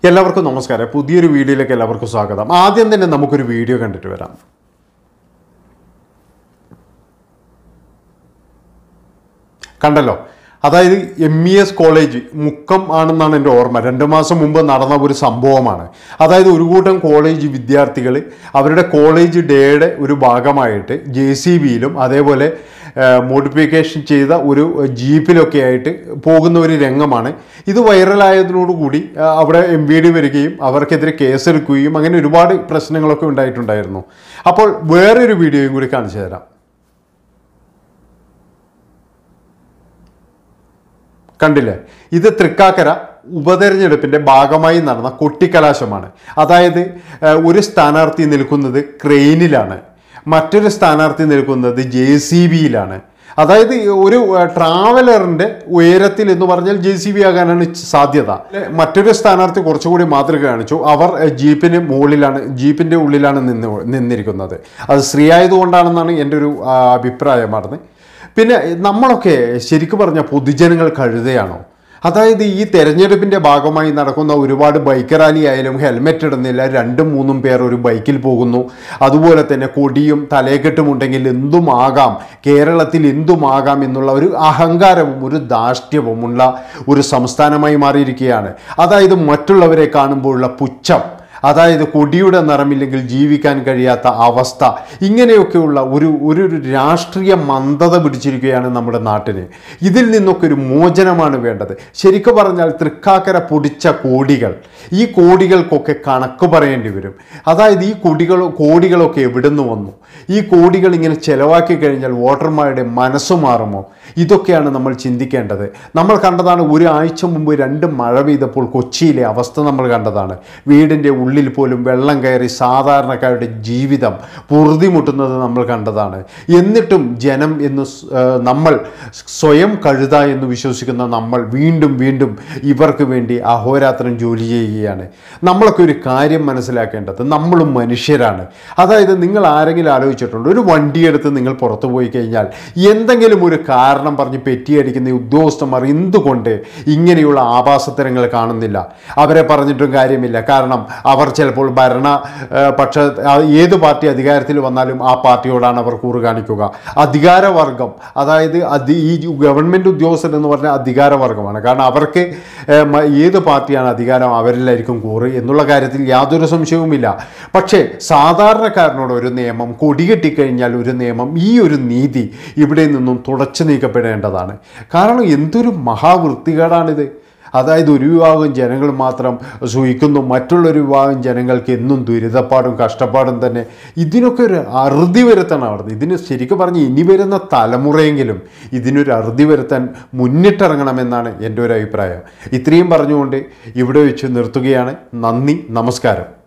എല്ലാവർക്കും നമസ്കാരം പുതിയൊരു വീഡിയോയിലേക്ക് എല്ലാവർക്കും സ്വാഗതം ആദ്യം തന്നെ നമുക്കൊരു വീഡിയോ കണ്ടിട്ട് വരാം കണ്ടല്ലോ അതായത് M E S college Mukkam ആണെന്നാണ് എൻ്റെ ഓർമ്മ രണ്ട് മാസം മുമ്പ് നടന്ന ഒരു സംഭവമാണ് അതായത് ഒരു കൂട്ടം കോളേജ് വിദ്യാർത്ഥികൾ അവരുടെ കോളേജ് ഡേയുടെ ഒരു ഭാഗമായിട്ട് ജെ സി ബിയിലും അതേപോലെ മോഡിഫിക്കേഷൻ ചെയ്ത ഒരു ജീപ്പിലൊക്കെ ആയിട്ട് പോകുന്ന ഒരു രംഗമാണ് ഇത് വൈറലായതിനോടുകൂടി ആ, അവിടെ എം വി ഡി വരികയും അവർക്കെതിരെ കേസെടുക്കുകയും അങ്ങനെ ഒരുപാട് പ്രശ്നങ്ങളൊക്കെ ഉണ്ടായിട്ടുണ്ടായിരുന്നു അപ്പോൾ വേറൊരു വീഡിയോയും കൂടി കാണിച്ചു തരാം കണ്ടില്ലേ ഇത് തൃക്കാക്കര ഉപതെരഞ്ഞെടുപ്പിന്റെ ഭാഗമായി നടന്ന കൊട്ടിക്കലാശമാണ് അതായത് ഏഹ്, ഒരു സ്ഥാനാർത്ഥി നിൽക്കുന്നത് ക്രെയിനിലാണ് മറ്റൊരു സ്ഥാനാർത്ഥി നിൽക്കുന്നത് ജെ സി ബിയിലാണ് അതായത് ഒരു ഏഹ്, ട്രാവലറിന്റെ ഉയരത്തിൽ എന്ന് പറഞ്ഞാൽ ജെ സി ബി ആകാനാണ് സാധ്യത മറ്റൊരു സ്ഥാനാർത്ഥി കുറച്ചുകൂടി മാതൃക കാണിച്ചു അവർ ഏഹ്, ജീപ്പിന് മുകളിലാണ് ജീപ്പിന്റെ ഉള്ളിലാണ് നിന്ന് നിന്നിരിക്കുന്നത് അത് സ്ത്രീ ആയതുകൊണ്ടാണെന്നാണ് എൻ്റെ ഒരു ആ, അഭിപ്രായമാണ് പിന്നെ നമ്മളൊക്കെ ശരിക്കും പറഞ്ഞ പൊതുജനങ്ങൾ കഴുതയാണോ അതായത് ഈ തെരഞ്ഞെടുപ്പിന്റെ ഭാഗമായി നടക്കുന്ന ഒരുപാട് ബൈക്ക് റാലി ആയാലും ഹെൽമെറ്റ് ഇടുന്നില്ല രണ്ടും മൂന്നും പേർ ഒരു ബൈക്കിൽ പോകുന്നു അതുപോലെ തന്നെ കൊടിയും തലയെക്കെട്ടും ഉണ്ടെങ്കിൽ എന്തും ആകാം കേരളത്തിൽ എന്തുമാകാം എന്നുള്ള ഒരു അഹങ്കാരവും ഒരു ധാർഷ്ട്യവുമുള്ള ഒരു സംസ്ഥാനമായി മാറിയിരിക്കുകയാണ് അതായത് മറ്റുള്ളവരെ കാണുമ്പോഴുള്ള പുച്ഛം അതായത് കൊടിയുടെ നിറമില്ലെങ്കിൽ ജീവിക്കാൻ കഴിയാത്ത അവസ്ഥ ഇങ്ങനെയൊക്കെയുള്ള ഒരു ഒരു ഒരു രാഷ്ട്രീയ മന്ദത പിടിച്ചിരിക്കുകയാണ് നമ്മുടെ നാട്ടിന് ഇതിൽ നിന്നൊക്കെ ഒരു മോചനമാണ് വേണ്ടത് ശരിക്കും പറഞ്ഞാൽ തൃക്കാക്കര പൊടിച്ച കോടികൾ ഈ കോടികൾക്കൊക്കെ കണക്ക് പറയേണ്ടി വരും അതായത് ഈ കൊടികൾ കോടികളൊക്കെ എവിടെ നിന്ന് വന്നു ഈ കോടികൾ ഇങ്ങനെ ചെലവാക്കി കഴിഞ്ഞാൽ വോട്ടർമാരുടെ മനസ്സ് മാറുമോ ഇതൊക്കെയാണ് നമ്മൾ ചിന്തിക്കേണ്ടത് നമ്മൾ കണ്ടതാണ് ഒരു ആഴ്ച മുമ്പ് രണ്ട് മഴ പെയ്തപ്പോൾ കൊച്ചിയിലെ അവസ്ഥ നമ്മൾ കണ്ടതാണ് വീടിൻ്റെ ഉള്ളിൽ പോലും വെള്ളം കയറി സാധാരണക്കാരുടെ ജീവിതം പൊറുതിമുട്ടുന്നത് നമ്മൾ കണ്ടതാണ് എന്നിട്ടും ജനം എന്ന് സ്- ആ, നമ്മൾ സ്വയം കഴുത എന്ന് വിശ്വസിക്കുന്ന നമ്മൾ വീണ്ടും വീണ്ടും ഇവർക്ക് വേണ്ടി അഹോരാത്രം ജോലി ചെയ്യുകയാണ് നമ്മളൊക്കെ ഒരു കാര്യം മനസ്സിലാക്കേണ്ടത് നമ്മളും മനുഷ്യരാണ് അതായത് നിങ്ങൾ ആരെങ്കിലും ആലോചിച്ചിട്ടുണ്ട് ഒരു വണ്ടിയെടുത്ത് നിങ്ങൾ പുറത്തു പോയി കഴിഞ്ഞാൽ എന്തെങ്കിലും ഒരു കാരണം പറഞ്ഞ് പെറ്റിയടിക്കുന്ന ഈ ഉദ്യോഗസ്ഥന്മാർ എന്തുകൊണ്ട് ഇങ്ങനെയുള്ള ആഭാസത്തരങ്ങൾ കാണുന്നില്ല അവരെ പറഞ്ഞിട്ടും കാര്യമില്ല കാരണം അവർ ചിലപ്പോൾ ഭരണ ആ, പക്ഷ ആ, ഏത് പാർട്ടി അധികാരത്തിൽ വന്നാലും ആ പാർട്ടിയോടാണ് അവർ കൂറ് കാണിക്കുക അധികാരവർഗം അതായത് അധി ഈ ഗവൺമെൻറ് ഉദ്യോഗസ്ഥർ എന്ന് പറഞ്ഞാൽ അധികാരവർഗമാണ് കാരണം അവർക്ക് ഏ, മ- ഏത് പാർട്ടിയാണ് അധികാരം അവരിലായിരിക്കും കൂറ് എന്നുള്ള കാര്യത്തിൽ യാതൊരു സംശയവുമില്ല പക്ഷേ സാധാരണക്കാരനോട് ഒരു നിയമം കൊടികെട്ടിക്കഴിഞ്ഞാൽ ഒരു നിയമം ഈ ഒരു നീതി ഇവിടെ നിന്നും തുടച്ചു നീക്കപ്പെടേണ്ടതാണ് കാരണം എന്തൊരു മഹാവൃത്തികേടാണിത് അതായത് ഒരു വിഭാഗം ജനങ്ങൾ മാത്രം സൂഹിക്കുന്നു മറ്റുള്ളൊരു വിഭാഗം ജനങ്ങൾക്ക് എന്നും ദുരിതപ്പാടും കഷ്ടപ്പാടും തന്നെ ഇതിനൊക്കെ ഒരു അറുതി വരുത്തണം അവിടെ ഇതിന് ശരിക്കും പറഞ്ഞ് ഇനി വരുന്ന തലമുറയെങ്കിലും ഇതിനൊരു അറുതി വരുത്താൻ മുന്നിട്ടിറങ്ങണമെന്നാണ് എൻ്റെ ഒരു അഭിപ്രായം ഇത്രയും പറഞ്ഞുകൊണ്ട് ഇവിടെ വെച്ച് നിർത്തുകയാണ് നന്ദി നമസ്കാരം